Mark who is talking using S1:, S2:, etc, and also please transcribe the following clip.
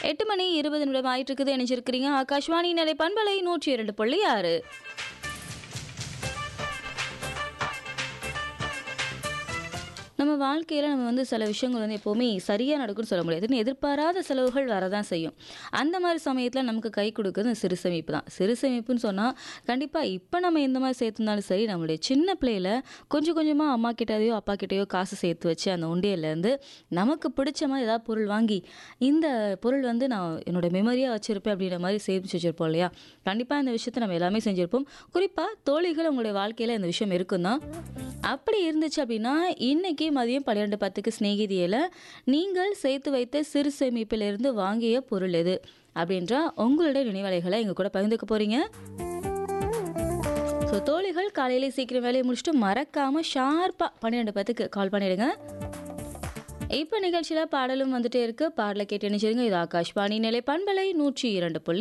S1: எட்டு மணி இருபது நிமிடம் ஆயிட்டு இருக்குது இணைஞ்சிருக்கிறீங்க ஆகாஷ்வாணி நிலை பண்பலை நூற்றி இரண்டு புள்ளி ஆறு நம்ம வாழ்க்கையில் நம்ம வந்து சில விஷயங்கள் வந்து எப்போவுமே சரியாக நடக்கும்னு சொல்ல முடியாது எதிர்பாராத செலவுகள் வரதான் செய்யும் அந்த மாதிரி சமயத்தில் நமக்கு கை கொடுக்குறது இந்த சிறு சேமிப்பு தான் சிறு சேமிப்புன்னு சொன்னால் கண்டிப்பாக இப்போ நம்ம எந்த மாதிரி சேர்த்துருந்தாலும் சரி நம்மளுடைய சின்ன பிள்ளையில கொஞ்சம் கொஞ்சமாக அம்மா கிட்டேயோ அப்பா கிட்டேயோ காசு சேர்த்து வச்சு அந்த உண்டியல்லேருந்து நமக்கு பிடிச்ச மாதிரி ஏதாவது பொருள் வாங்கி இந்த பொருள் வந்து நான் என்னோட மெமரியாக வச்சுருப்பேன் அப்படின்ற மாதிரி சேமிச்சு வச்சுருப்போம் இல்லையா கண்டிப்பாக இந்த விஷயத்தை நம்ம எல்லாமே செஞ்சுருப்போம் குறிப்பாக தோழிகள் உங்களுடைய வாழ்க்கையில் இந்த விஷயம் இருக்கும் தான் அப்படி இருந்துச்சு அப்படின்னா இன்னைக்கு மதியம் பன்னிரெண்டு பத்துக்கு சிநேகிதியில் நீங்கள் சேர்த்து வைத்த சிறு சேமிப்பிலிருந்து வாங்கிய பொருள் எது அப்படின்ற உங்களுடைய நினைவலைகளை எங்கள் கூட பகிர்ந்துக்க போகிறீங்க ஸோ தோழிகள் காலையில சீக்கிரம் வேலையை முடிச்சுட்டு மறக்காமல் ஷார்ப்பாக பன்னிரெண்டு பத்துக்கு கால் பண்ணிடுங்க இப்போ நிகழ்ச்சியில் பாடலும் வந்துட்டே இருக்கு பாடலை கேட்டு நினைச்சிருங்க இது ஆகாஷ்வாணி நிலை பண்பலை நூற்றி இரண்டு புள்ளி